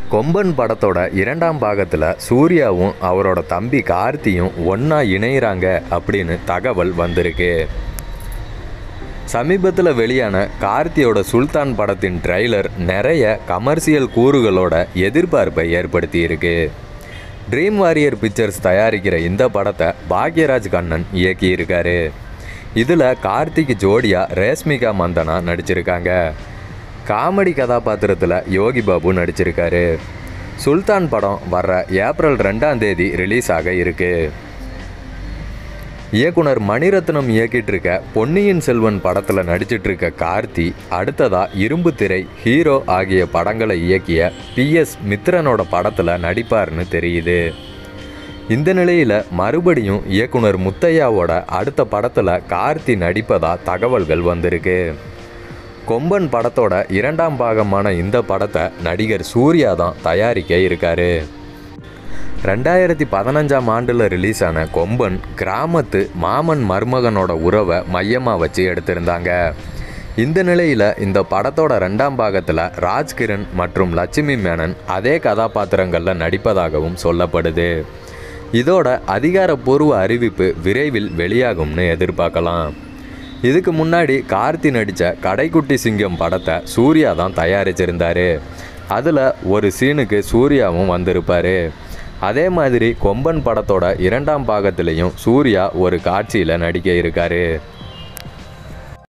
கொம்பன் படத்தோட இரண்டாம் பாகத்தில் சூர்யாவும் அவரோட தம்பி கார்த்தியும் ஒன்றா இணையிறாங்க அப்படின்னு தகவல் வந்திருக்கு சமீபத்தில் வெளியான கார்த்தியோட சுல்தான் படத்தின் ட்ரைலர் நிறைய கமர்ஷியல் கூறுகளோட எதிர்பார்ப்பை ஏற்படுத்தியிருக்கு ட்ரீம் வாரியர் பிக்சர்ஸ் தயாரிக்கிற இந்த படத்தை பாக்யராஜ் கண்ணன் இயக்கியிருக்காரு இதில் கார்த்திக் ஜோடியா ரேஷ்மிகா மந்தனா நடிச்சிருக்காங்க காமெடி கதாபாத்திரத்தில் யோகி பாபு நடிச்சிருக்காரு சுல்தான் படம் வர்ற ஏப்ரல் ரெண்டாம் தேதி ரிலீஸ் ஆக இருக்கு இயக்குனர் மணிரத்னம் இயக்கிட்டு இருக்க பொன்னியின் செல்வன் படத்தில் நடிச்சிட்டு இருக்க கார்த்தி அடுத்ததா இரும்பு திரை ஹீரோ ஆகிய படங்களை இயக்கிய பிஎஸ் மித்ரனோட படத்தில் நடிப்பார்னு தெரியுது இந்த நிலையில் மறுபடியும் இயக்குனர் முத்தையாவோட அடுத்த படத்தில் கார்த்தி நடிப்பதா தகவல்கள் வந்திருக்கு கொம்பன் படத்தோட இரண்டாம் பாகமான இந்த படத்தை நடிகர் சூர்யா தான் தயாரிக்க இருக்காரு ரெண்டாயிரத்தி பதினஞ்சாம் ஆண்டில் ரிலீஸ் ஆன கொம்பன் கிராமத்து மாமன் மருமகனோட உறவை மையமாக வச்சு எடுத்திருந்தாங்க இந்த நிலையில் இந்த படத்தோட ரெண்டாம் பாகத்தில் ராஜ்கிரண் மற்றும் லட்சுமி மேனன் அதே கதாபாத்திரங்களில் நடிப்பதாகவும் சொல்லப்படுது இதோட அதிகாரப்பூர்வ அறிவிப்பு விரைவில் வெளியாகும்னு எதிர்பார்க்கலாம் இதுக்கு முன்னாடி கார்த்தி நடித்த கடைக்குட்டி சிங்கம் படத்தை சூர்யா தான் தயாரிச்சிருந்தாரு அதில் ஒரு சீனுக்கு சூர்யாவும் வந்திருப்பார் அதே மாதிரி கொம்பன் படத்தோட இரண்டாம் பாகத்திலையும் சூர்யா ஒரு காட்சியில் நடிக்க இருக்காரு